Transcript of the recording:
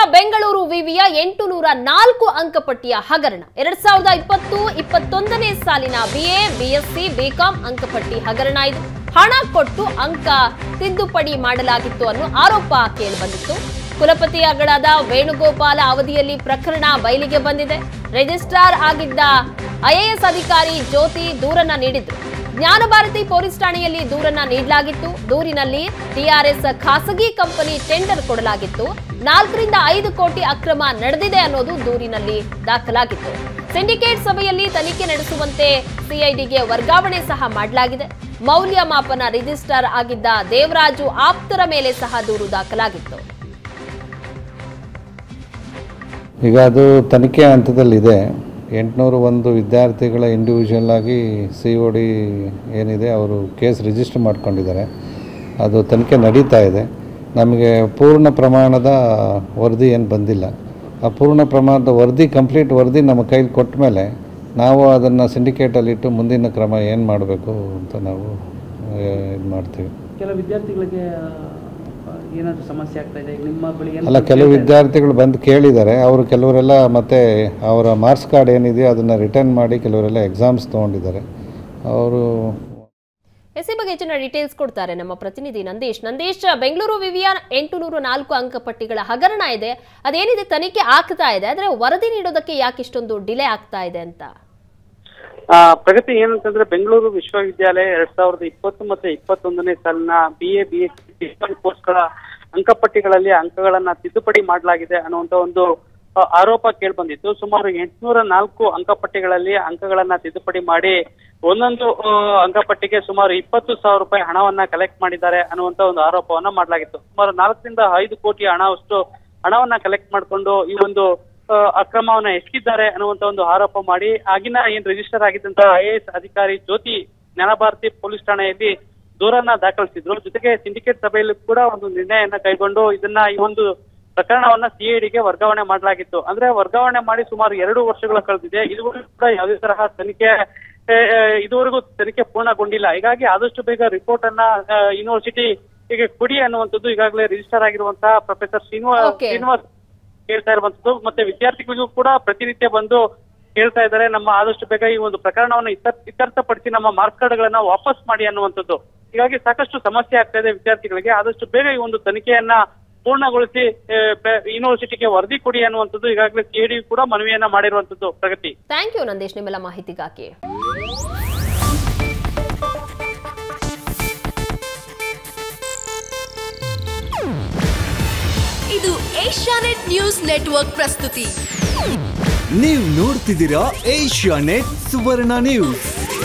ಬೆಂಗಳೂರು ವಿವಿಯ ಎಂಟು ನೂರ ನಾಲ್ಕು ಅಂಕಪಟ್ಟಿಯ ಹಗರಣ ಎರಡ್ ಸಾವಿರದ ಇಪ್ಪತ್ತು ಇಪ್ಪತ್ತೊಂದನೇ ಸಾಲಿನ ಬಿಎ ಬಿಎಸ್ಸಿ ಬಿಕಾಂ ಅಂಕಪಟ್ಟಿ ಹಗರಣ ಇದು ಹಣ ಕೊಟ್ಟು ಅಂಕ ತಿದ್ದುಪಡಿ ಮಾಡಲಾಗಿತ್ತು ಅನ್ನೋ ಆರೋಪ ಕೇಳಿಬಂದಿತ್ತು ಕುಲಪತಿಗಳಾದ ವೇಣುಗೋಪಾಲ ಅವಧಿಯಲ್ಲಿ ಪ್ರಕರಣ ಬಯಲಿಗೆ ಬಂದಿದೆ ರಿಜಿಸ್ಟ್ರಾರ್ ಆಗಿದ್ದ ಐಎಎಸ್ ಅಧಿಕಾರಿ ಜ್ಯೋತಿ ದೂರನ್ನ ನೀಡಿದ್ರು ಜ್ಞಾನಭಾರತಿ ಪೊಲೀಸ್ ಠಾಣೆಯಲ್ಲಿ ದೂರನ್ನ ನೀಡಲಾಗಿತ್ತು ದೂರಿನಲ್ಲಿ ಟಿಆರ್ಎಸ್ ಖಾಸಗಿ ಕಂಪನಿ ಟೆಂಡರ್ ಕೊಡಲಾಗಿತ್ತು ನಾಲ್ಕರಿಂದ ಐದು ಕೋಟಿ ಅಕ್ರಮ ನಡೆದಿದೆ ಅನ್ನೋದು ದೂರಿನಲ್ಲಿ ದಾಖಲಾಗಿತ್ತು ಸಿಂಡಿಕೇಟ್ ಸಭೆಯಲ್ಲಿ ತನಿಖೆ ನಡೆಸುವಂತೆ ಸಿಐಡಿಗೆ ವರ್ಗಾವಣೆ ಸಹ ಮಾಡಲಾಗಿದೆ ಮೌಲ್ಯಮಾಪನ ರಿಜಿಸ್ಟ್ರಾರ್ ಆಗಿದ್ದ ದೇವರಾಜು ಆಪ್ತರ ಮೇಲೆ ಸಹ ದೂರು ದಾಖಲಾಗಿತ್ತು ಈಗ ಅದು ತನಿಖೆ ಹಂತದಲ್ಲಿದೆ ಎಂಟುನೂರು ಒಂದು ವಿದ್ಯಾರ್ಥಿಗಳ ಇಂಡಿವಿಜುವಲ್ ಆಗಿ ಸಿ ಒ ಡಿ ಏನಿದೆ ಅವರು ಕೇಸ್ ರಿಜಿಸ್ಟರ್ ಮಾಡ್ಕೊಂಡಿದ್ದಾರೆ ಅದು ತನಿಖೆ ನಡೀತಾ ಇದೆ ನಮಗೆ ಪೂರ್ಣ ಪ್ರಮಾಣದ ವರದಿ ಏನು ಬಂದಿಲ್ಲ ಆ ಪೂರ್ಣ ಪ್ರಮಾಣದ ವರದಿ ಕಂಪ್ಲೀಟ್ ವರದಿ ನಮ್ಮ ಕೈಲಿ ಕೊಟ್ಟ ಮೇಲೆ ನಾವು ಅದನ್ನು ಸಿಂಡಿಕೇಟಲ್ಲಿಟ್ಟು ಮುಂದಿನ ಕ್ರಮ ಏನು ಮಾಡಬೇಕು ಅಂತ ನಾವು ಇದು ಮಾಡ್ತೀವಿ ಕೆಲವು ವಿದ್ಯಾರ್ಥಿಗಳಿಗೆ ಏನಾದರೂ ಸಮಸ್ಯೆ ಆಗ್ತಾ ಇದೆ ಈಗ ನಿಮ್ಮ ಬಳಿ ಏನು ಅಲ್ಲ ಕೆಲವು ವಿದ್ಯಾರ್ಥಿಗಳು ಬಂದು ಕೇಳಿದ್ದಾರೆ ಅವರು ಕೆಲವರೆಲ್ಲ ಮತ್ತೆ ಅವರ ಮಾರ್ಕ್ಸ್ ಕಾರ್ಡ್ ಏನಿದೆಯೋ ಅದನ್ನು ರಿಟರ್ನ್ ಮಾಡಿ ಕೆಲವರೆಲ್ಲ ಎಕ್ಸಾಮ್ಸ್ ತೊಗೊಂಡಿದ್ದಾರೆ ಅವರು ಎಸ್ ಈ ಬಗ್ಗೆ ಹೆಚ್ಚಿನ ಡೀಟೇಲ್ಸ್ ಕೊಡ್ತಾರೆ ನಮ್ಮ ಪ್ರತಿನಿಧಿ ನಂದೀಶ್ ನಂದೀಶ್ ಬೆಂಗಳೂರು ವಿವಿಯ ಎಂಟು ನೂರು ನಾಲ್ಕು ಅಂಕಪಟ್ಟಿಗಳ ಹಗರಣ ಇದೆ ಅದೇನಿದೆ ತನಿಖೆ ಆಗ್ತಾ ಇದೆ ಆದ್ರೆ ವರದಿ ನೀಡೋದಕ್ಕೆ ಯಾಕೆ ಇಷ್ಟೊಂದು ಡಿಲೇ ಆಗ್ತಾ ಇದೆ ಅಂತ ಆ, ಪ್ರಗತಿ ಏನಂತಂದ್ರೆ ಬೆಂಗಳೂರು ವಿಶ್ವವಿದ್ಯಾಲಯ ಎರಡ್ ಸಾವಿರದ ಇಪ್ಪತ್ತು ಮತ್ತೆ ಇಪ್ಪತ್ತೊಂದನೇ ಸಾಲಿನ ಬಿ ಎ ಬಿ ಎಸ್ ಕೋರ್ಸ್ಗಳ ಅಂಕಪಟ್ಟಿಗಳಲ್ಲಿ ಅಂಕಗಳನ್ನ ತಿದ್ದುಪಡಿ ಮಾಡಲಾಗಿದೆ ಅನ್ನುವಂತ ಒಂದು ಆ, ಆರೋಪ ಕೇಳ್ಬಂದಿತ್ತು ಸುಮಾರು ಎಂಟುನೂರ ನಾಲ್ಕು ಅಂಕಪಟ್ಟಿಗಳಲ್ಲಿ ಅಂಕಗಳನ್ನ ತಿದ್ದುಪಡಿ ಮಾಡಿ ಒಂದೊಂದು ಆ, ಅಂಕಪಟ್ಟಿಗೆ ಸುಮಾರು ಇಪ್ಪತ್ತು ಸಾವಿರ ರೂಪಾಯಿ ಹಣವನ್ನ ಕಲೆಕ್ಟ್ ಮಾಡಿದ್ದಾರೆ ಅನ್ನುವಂತ ಒಂದು ಆರೋಪವನ್ನ ಮಾಡಲಾಗಿತ್ತು ಸುಮಾರು ನಾಲ್ಕರಿಂದ ಐದು ಕೋಟಿ ಹಣವಷ್ಟು ಹಣವನ್ನ ಕಲೆಕ್ಟ್ ಮಾಡಿಕೊಂಡು ಈ ಒಂದು ಆ, ಅಕ್ರಮವನ್ನ ಎಸಗಿದ್ದಾರೆ ಅನ್ನುವಂತ ಒಂದು ಆರೋಪ ಮಾಡಿ ಆಗಿನ ಏನ್ ರಿಜಿಸ್ಟರ್ ಆಗಿದ್ದಂತಹ ಐಎಎಸ್ ಅಧಿಕಾರಿ ಜ್ಯೋತಿ ಜ್ಞಾನಭಾರತಿ ಪೊಲೀಸ್ ಠಾಣೆಯಲ್ಲಿ ದೂರನ್ನ ದಾಖಲಿಸಿದ್ರು ಜೊತೆಗೆ ಸಿಂಡಿಕೇಟ್ ಸಭೆಯಲ್ಲಿ ಕೂಡ ಒಂದು ನಿರ್ಣಯವನ್ನ ಕೈಗೊಂಡು ಇದನ್ನ ಈ ಒಂದು ಪ್ರಕರಣವನ್ನ ಸಿಐಡಿಗೆ ವರ್ಗಾವಣೆ ಮಾಡಲಾಗಿತ್ತು ಅಂದ್ರೆ ವರ್ಗಾವಣೆ ಮಾಡಿ ಸುಮಾರು ಎರಡು ವರ್ಷಗಳ ಕಳೆದಿದೆ ಇದುವರೆಗೂ ಕೂಡ ಯಾವುದೇ ತರಹ ತನಿಖೆ ಆ, ಆ, ಇದುವರೆಗೂ ತನಿಖೆ ಪೂರ್ಣಗೊಂಡಿಲ್ಲ ಹೀಗಾಗಿ ಆದಷ್ಟು ಬೇಗ ರಿಪೋರ್ಟ್ ಅನ್ನ ಯೂನಿವರ್ಸಿಟಿ ಹೀಗೆ ಕೊಡಿ ಅನ್ನುವಂಥದ್ದು ಈಗಾಗಲೇ ರಿಜಿಸ್ಟರ್ ಆಗಿರುವಂತಹ ಪ್ರೊಫೆಸರ್ ಶ್ರೀನಿವಾಸ್ Okay. ಶ್ರೀನಿವಾಸ್ ಹೇಳ್ತಾ ಇರುವಂತದ್ದು ಮತ್ತೆ ವಿದ್ಯಾರ್ಥಿಗಳಿಗೂ ಕೂಡ ಪ್ರತಿನಿತ್ಯ ಬಂದು ಹೇಳ್ತಾ ಇದ್ದಾರೆ ನಮ್ಮ ಆದಷ್ಟು ಬೇಗ ಈ ಒಂದು ಪ್ರಕರಣವನ್ನು ಇತ್ಯರ್- ಇತ್ಯರ್ಥಪಡಿಸಿ ನಮ್ಮ ಮಾರ್ಕ್ಸ್ ಕಾರ್ಡ್ಗಳನ್ನ ವಾಪಸ್ ಮಾಡಿ ಅನ್ನುವಂಥದ್ದು ಹೀಗಾಗಿ ಸಾಕಷ್ಟು ಸಮಸ್ಯೆ ಆಗ್ತಾ ಇದೆ ವಿದ್ಯಾರ್ಥಿಗಳಿಗೆ ಆದಷ್ಟು ಬೇಗ ಈ ಒಂದು ತನಿಖೆಯನ್ನ ಪೂರ್ಣಗೊಳಿಸಿ ಆ, ಬೆ- ಯೂನಿವರ್ಸಿಟಿಗೆ ವರದಿ ಕೊಡಿ ಅನ್ನುವಂಥದ್ದು ಈಗಾಗಲೇ ಸಿಐಡಿ ಕೂಡ ಮನವಿಯನ್ನ ಮಾಡಿರುವಂತದ್ದು ಪ್ರಗತಿ ಥ್ಯಾಂಕ್ ಯು ನಂದೀಶ್ ನಿಮ್ಮೆಲ್ಲ ಮಾಹಿತಿಗಾಗಿ ಇದು ಏಷ್ಯಾನೆಟ್ ನ್ಯೂಸ್ ನೆಟ್ವರ್ಕ್ ಪ್ರಸ್ತುತಿ ನೀವು ನೋಡ್ತಿದ್ದೀರಾ ಏಷ್ಯಾ ನೆಟ್ ಸುವರ್ಣ ನ್ಯೂಸ್